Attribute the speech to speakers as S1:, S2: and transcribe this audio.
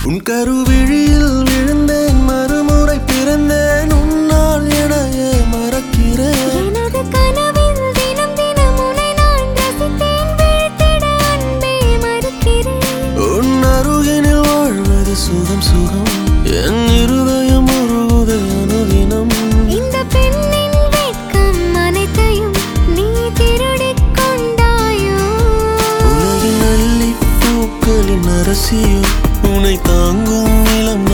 S1: உன் கருவிழியில் விழுந்தேன் மறுமுறை பிறந்தேன் உன்னால் எனையே மறக்கிறேன்
S2: எனது கனவில் தினம் தினம் உன்னை நான் ரசித்தேன் விழித்திட அன்பே மறுக்கிறேன்
S1: உன் அருகினில் வாழ்வது சுகம் சுகம் என் இருதயம் உருகுது அனுதினம்
S2: இந்த பெண்ணின் வெட்கம் அனைத்தையும் நீ திருடிக் கொண்டாயோ
S1: உலகின் அள்ளி பூக்களின் அரசியோ உன்னை தாங்கும் நிலம்